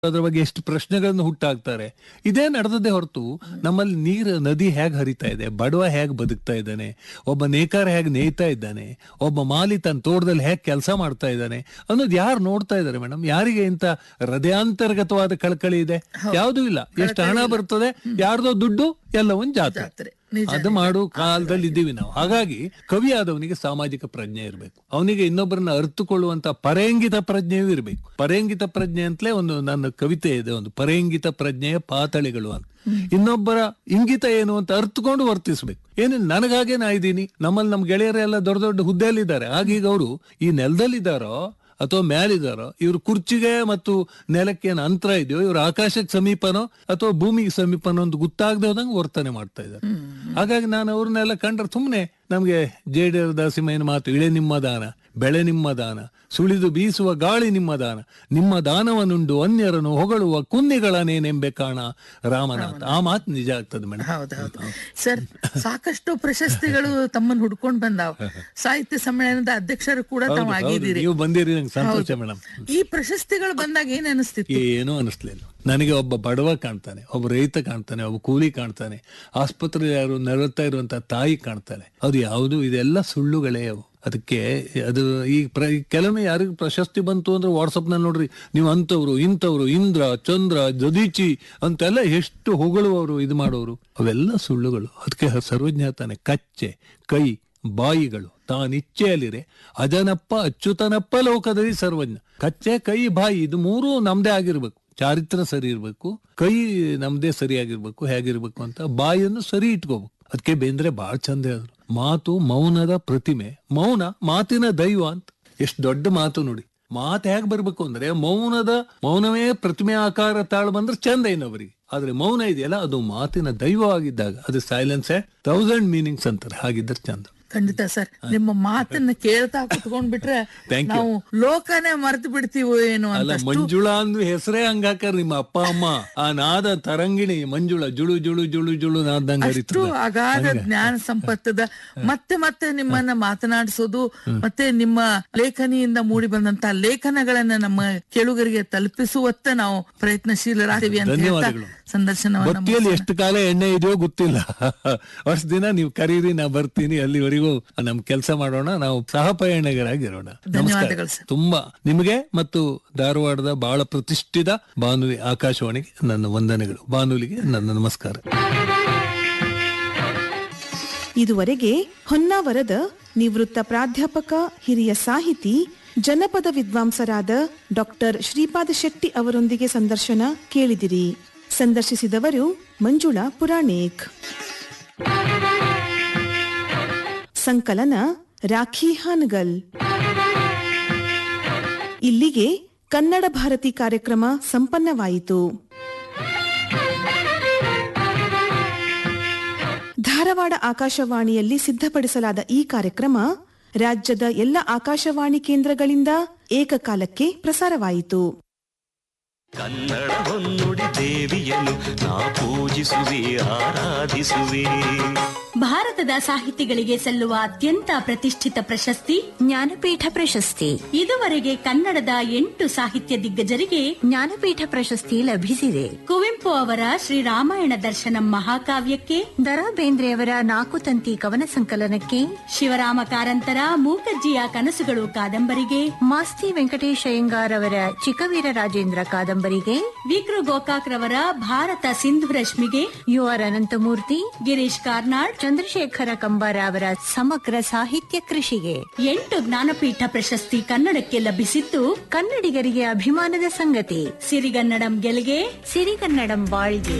ಅದ್ರ ಬಗ್ಗೆ ಎಷ್ಟು ಪ್ರಶ್ನೆಗಳನ್ನು ಹುಟ್ಟಾಕ್ತಾರೆ ಇದೇ ನಡೆದದ್ದೇ ಹೊರತು ನಮ್ಮಲ್ಲಿ ನೀರು ನದಿ ಹೇಗೆ ಹರಿತಾ ಇದೆ ಬಡವ ಹೇಗೆ ಬದುಕ್ತಾ ಇದ್ದಾನೆ ಒಬ್ಬ ನೇಕಾರ ಹೇಗೆ ನೇಯ್ತಾ ಇದ್ದಾನೆ ಒಬ್ಬ ಮಾಲಿ ತನ್ನ ತೋಟದಲ್ಲಿ ಹೇಗೆ ಕೆಲಸ ಮಾಡ್ತಾ ಇದ್ದಾನೆ ಅನ್ನೋದು ಯಾರು ನೋಡ್ತಾ ಇದ್ದಾರೆ ಮೇಡಮ್ ಯಾರಿಗೆ ಇಂತ ಹೃದಯಾಂತರ್ಗತವಾದ ಕಳಕಳಿ ಇದೆ ಯಾವುದೂ ಇಲ್ಲ ಎಷ್ಟು ಹಣ ಬರ್ತದೆ ಯಾರ್ದೋ ದುಡ್ಡು ಎಲ್ಲವೊಂದು ಜಾತ್ರೆ ಜಾತ್ರೆ ನಿಜ ಅದು ಮಾಡು ಕಾಲದಲ್ಲಿ ಇದ್ದೀವಿ ನಾವು ಹಾಗಾಗಿ ಕವಿ ಆದವನಿಗೆ ಸಾಮಾಜಿಕ ಪ್ರಜ್ಞೆ ಇರಬೇಕು ಅವನಿಗೆ ಇನ್ನೊಬ್ಬರನ್ನ ಅರ್ಥಕೊಳ್ಳುವಂತ ಪರೇಂಗಿತ ಪ್ರಜ್ಞೆಯೂ ಇರಬೇಕು ಪರೇಂಗಿತ ಪ್ರಜ್ಞೆ ಅಂತಲೇ ಒಂದು ನನ್ನ ಕವಿತೆ ಇದೆ ಒಂದು ಪರೇಂಗಿತ ಪ್ರಜ್ಞೆಯ ಪಾತಳಿಗಳು ಅಂತ ಇನ್ನೊಬ್ಬರ ಇಂಗಿತ ಏನು ಅಂತ ಅರ್ಥಕೊಂಡು ವರ್ತಿಸ್ಬೇಕು ಏನಿಲ್ಲ ನನಗಾಗೆ ನಾ ಇದ್ದೀನಿ ನಮ್ಮಲ್ಲಿ ನಮ್ ಗೆಳೆಯರೆಲ್ಲ ದೊಡ್ಡ ದೊಡ್ಡ ಹುದ್ದೆಯಲ್ಲಿದ್ದಾರೆ ಆಗೀಗ ಅವರು ಈ ನೆಲದಲ್ಲಿದ್ದಾರೋ ಅಥವಾ ಮೇಲಿದಾರೋ ಇವ್ರ ಕುರ್ಚಿಗೆ ಮತ್ತು ನೆಲಕ್ಕೆ ಏನು ಅಂತರ ಇದೆಯೋ ಇವ್ರ ಆಕಾಶಕ್ಕೆ ಸಮೀಪನೋ ಅಥವಾ ಭೂಮಿಗೆ ಸಮೀಪನೋ ಅಂತ ಗೊತ್ತಾಗದೆ ಹೋದಂಗೆ ವರ್ತನೆ ಮಾಡ್ತಾ ಇದ್ದಾರೆ ಹಾಗಾಗಿ ನಾನು ಅವ್ರನ್ನೆಲ್ಲ ಕಂಡ್ರೆ ಸುಮ್ಮನೆ ನಮ್ಗೆ ಜೇಡಿಯರ್ ದಾಸಿಮಯ್ಯನ ಮಾತು ಇಳೆ ನಿಮ್ಮ ದಾನ ಬೆಳೆ ನಿಮ್ಮ ದಾನ ಸುಳಿದು ಬೀಸುವ ಗಾಳಿ ನಿಮ್ಮ ದಾನ ನಿಮ್ಮ ದಾನವನ್ನುಂಡು ಅನ್ಯರನ್ನು ಹೊಗಳುವ ಕುನ್ನಿಗಳನೇನೆಂಬೆ ಕಾಣ ರಾಮನಾಥ ಆ ಮಾತು ನಿಜ ಆಗ್ತದೆ ಮೇಡಮ್ ಹೌದೌದು ಸರ್ ಸಾಕಷ್ಟು ಪ್ರಶಸ್ತಿಗಳು ತಮ್ಮನ್ನು ಹುಡ್ಕೊಂಡ್ ಬಂದಾವ್ ಸಾಹಿತ್ಯ ಸಮ್ಮೇಳನದ ಅಧ್ಯಕ್ಷರು ಕೂಡ ತಾವು ಆಗಿದ್ದೀರಿ ನೀವು ಬಂದಿರಿ ನಂಗೆ ಸಂತೋಷ ಮೇಡಮ್ ಈ ಪ್ರಶಸ್ತಿಗಳು ಬಂದಾಗ ಏನ್ ಅನಿಸ್ತಿತ್ತು ಏನೂ ಅನಿಸ್ಲಿಲ್ಲ ನನಗೆ ಒಬ್ಬ ಬಡವ ಕಾಣ್ತಾನೆ ಒಬ್ಬ ರೈತ ಕಾಣ್ತಾನೆ ಒಬ್ಬ ಕೂಲಿ ಕಾಣ್ತಾನೆ ಆಸ್ಪತ್ರೆ ಯಾರು ನರಳ್ತಾ ಇರುವಂತ ತಾಯಿ ಕಾಣ್ತಾಳೆ ಅದು ಯಾವುದು ಇದೆಲ್ಲ ಸುಳ್ಳುಗಳೇ ಅವು ಅದಕ್ಕೆ ಅದು ಈ ಪ್ರ ಈ ಕೆಲವೊಮ್ಮೆ ಯಾರಿಗೂ ಪ್ರಶಸ್ತಿ ಬಂತು ಅಂದ್ರೆ ವಾಟ್ಸಪ್ ನಲ್ಲಿ ನೋಡ್ರಿ ನೀವು ಅಂತವ್ರು ಇಂಥವ್ರು ಇಂದ್ರ ಚಂದ್ರ ದದೀಚಿ ಅಂತೆಲ್ಲ ಎಷ್ಟು ಹೊಗಳುವವರು ಇದು ಮಾಡೋರು ಅವೆಲ್ಲ ಸುಳ್ಳುಗಳು ಅದಕ್ಕೆ ಸರ್ವಜ್ಞ ತಾನೆ ಕಚ್ಚೆ ಕೈ ಬಾಯಿಗಳು ತಾನಿಚ್ಛೆಯಲ್ಲಿರೆ ಅಜನಪ್ಪ ಅಚ್ಯುತನಪ್ಪ ಲೋಕದಲ್ಲಿ ಸರ್ವಜ್ಞ ಕಚ್ಚೆ ಕೈ ಬಾಯಿ ಇದು ಮೂರೂ ನಮ್ದೇ ಆಗಿರ್ಬೇಕು ಚಾರಿತ್ರ ಸರಿ ಇರ್ಬೇಕು ಕೈ ನಮ್ದೇ ಸರಿಯಾಗಿರ್ಬೇಕು ಹೇಗಿರ್ಬೇಕು ಅಂತ ಬಾಯಿಯನ್ನು ಸರಿ ಇಟ್ಕೋಬೇಕು ಅದಕ್ಕೆ ಬೇಂದ್ರೆ ಬಹಳ ಚಂದ ಹೇಳಿದ್ರು ಮಾತು ಮೌನದ ಪ್ರತಿಮೆ ಮೌನ ಮಾತಿನ ದೈವ ಅಂತ ಎಷ್ಟು ದೊಡ್ಡ ಮಾತು ನೋಡಿ ಮಾತು ಹೇಗ್ ಬರ್ಬೇಕು ಅಂದ್ರೆ ಮೌನದ ಮೌನವೇ ಪ್ರತಿಮೆ ಆಕಾರ ತಾಳು ಬಂದ್ರೆ ಚಂದ ಇನ್ನೊಬ್ಬರಿಗೆ ಆದ್ರೆ ಮೌನ ಇದೆಯಲ್ಲ ಅದು ಮಾತಿನ ದೈವ ಆಗಿದ್ದಾಗ ಅದು ಸೈಲೆನ್ಸ್ ತೌಸಂಡ್ ಮೀನಿಂಗ್ಸ್ ಅಂತಾರೆ ಹಾಗಿದ್ರೆ ಚಂದ ಖಂಡಿತ ಸರ್ ನಿಮ್ಮ ಮಾತನ್ನ ಕೇಳ್ತಾ ಕುತ್ಕೊಂಡ್ ಬಿಟ್ರೆ Thank you. ನಾವು ಲೋಕನೇ ಮರ್ತು ಬಿಡ್ತೀವೋ ಏನು ಅಲ್ಲ ಅಂತ ಮಂಜುಳಾ ಅಂದ್ ಹೆಸರೇ ಹಂಗಾಕರ್ ನಿಮ್ಮ ಅಪ್ಪ ಅಮ್ಮ ಆ ನಾದ ತರಂಗಿಣಿ ಮಂಜುಳ ಜುಳು ಜುಳು ಜುಳು ಜುಳು ನಾದಂಗ ಅಷ್ಟು ಅಗಾಧ ಜ್ಞಾನ ಸಂಪತ್ತದ ಮತ್ತೆ ಮತ್ತೆ ನಿಮ್ಮನ್ನ ಮಾತನಾಡಿಸೋದು ಮತ್ತೆ ನಿಮ್ಮ ಲೇಖನಿಯಿಂದ ಮೂಡಿ ಬಂದಂತ ಲೇಖನಗಳನ್ನ ನಮ್ಮ ಕೇಳುಗರಿಗೆ ತಲುಪಿಸುವತ್ತ ನಾವು ಪ್ರಯತ್ನಶೀಲರಾಗ್ತೀವಿ ಅಂತ ಹೇಳ್ತಾ ಧನ್ಯವಾದಗಳು. ಸಂದರ್ಶನವನ್ನ ಬತ್ತಿಯಲ್ಲಿ ಎಷ್ಟು ಕಾಲ ಎಣ್ಣೆ ಇದೆಯೋ ಗೊತ್ತಿಲ್ಲ ವರ್ಷ ದಿನ ನೀವು ಕರೀರಿ ನಾ ಬರ್ತೀನಿ ಅಲ್ಲಿವರೆಗೂ ನಮ್ ಕೆಲಸ ಮಾಡೋಣ ನಾವು ಸಹ ಪಯಣಿಗರಾಗಿರೋಣ ಧನ್ಯವಾದಗಳು ಸರ್. ತುಂಬಾ ನಿಮಗೆ ಮತ್ತು ಧಾರವಾಡದ ಬಹಳ ಪ್ರತಿಷ್ಠಿತ ಬಾನುಲಿ ಆಕಾಶವಾಣಿಗೆ ನನ್ನ ವಂದನೆಗಳು ಬಾನುಲಿಗೆ ನನ್ನ ನಮಸ್ಕಾರ ಇದುವರೆಗೆ ಹೊನ್ನಾವರದ ನಿವೃತ್ತ ಪ್ರಾಧ್ಯಾಪಕ ಹಿರಿಯ ಸಾಹಿತಿ ಜನಪದ ವಿದ್ವಾಂಸರಾದ ಡಾಕ್ಟರ್ ಶ್ರೀಪಾದ ಶೆಟ್ಟಿ ಅವರೊಂದಿಗೆ ಸಂದರ್ಶನ ಕೇಳಿದಿರಿ ಸಂದರ್ಶಿಸಿದವರು ಮಂಜುಳಾ ಪುರಾಣಿಕ್ ಸಂಕಲನ ರಾಖಿ ಹಾನಗಲ್ ಇಲ್ಲಿಗೆ ಕನ್ನಡ ಭಾರತಿ ಕಾರ್ಯಕ್ರಮ ಸಂಪನ್ನವಾಯಿತು ಧಾರವಾಡ ಆಕಾಶವಾಣಿಯಲ್ಲಿ ಸಿದ್ಧಪಡಿಸಲಾದ ಈ ಕಾರ್ಯಕ್ರಮ ರಾಜ್ಯದ ಎಲ್ಲ ಆಕಾಶವಾಣಿ ಕೇಂದ್ರಗಳಿಂದ ಏಕಕಾಲಕ್ಕೆ ಪ್ರಸಾರವಾಯಿತು ಕನ್ನಡ ಹೊನ್ನುಡಿ ದೇವಿಯನ್ನು ನಾ ಪೂಜಿಸುವೆ ಆರಾಧಿಸುವೆ ಭಾರತದ ಸಾಹಿತಿಗಳಿಗೆ ಸಲ್ಲುವ ಅತ್ಯಂತ ಪ್ರತಿಷ್ಠಿತ ಪ್ರಶಸ್ತಿ ಜ್ಞಾನಪೀಠ ಪ್ರಶಸ್ತಿ ಇದುವರೆಗೆ ಕನ್ನಡದ ಎಂಟು ಸಾಹಿತ್ಯ ದಿಗ್ಗಜರಿಗೆ ಜ್ಞಾನಪೀಠ ಪ್ರಶಸ್ತಿ ಲಭಿಸಿದೆ ಕುವೆಂಪು ಅವರ ಶ್ರೀರಾಮಾಯಣ ದರ್ಶನಂ ಮಹಾಕಾವ್ಯಕ್ಕೆ ದರಾ ಬೇಂದ್ರೆಯವರ ನಾಲ್ಕು ತಂತಿ ಕವನ ಸಂಕಲನಕ್ಕೆ ಶಿವರಾಮ ಕಾರಂತರ ಮೂಕಜ್ಜಿಯ ಕನಸುಗಳು ಕಾದಂಬರಿಗೆ ಮಾಸ್ತಿ ವೆಂಕಟೇಶ್ ಅಯ್ಯಂಗಾರ್ ಅವರ ಚಿಕ್ಕವೀರ ರಾಜೇಂದ್ರ ಕಾದಂಬರಿಗೆ ವಿಕ್ರು ಗೋಕಾಕ್ ರವರ ಭಾರತ ಸಿಂಧು ರಶ್ಮಿಗೆ ಯು ಆರ್ ಅನಂತಮೂರ್ತಿ ಗಿರೀಶ್ ಕಾರ್ನಾಡ್ ಚಂದ್ರಶೇಖರ ಕಂಬಾರ ಅವರ ಸಮಗ್ರ ಸಾಹಿತ್ಯ ಕೃಷಿಗೆ ಎಂಟು ಜ್ಞಾನಪೀಠ ಪ್ರಶಸ್ತಿ ಕನ್ನಡಕ್ಕೆ ಲಭಿಸಿದ್ದು ಕನ್ನಡಿಗರಿಗೆ ಅಭಿಮಾನದ ಸಂಗತಿ ಸಿರಿಗನ್ನಡಂ ಗೆಲ್ಗೆ ಸಿರಿಗನ್ನಡಂ ಬಾಳ್ಗೆ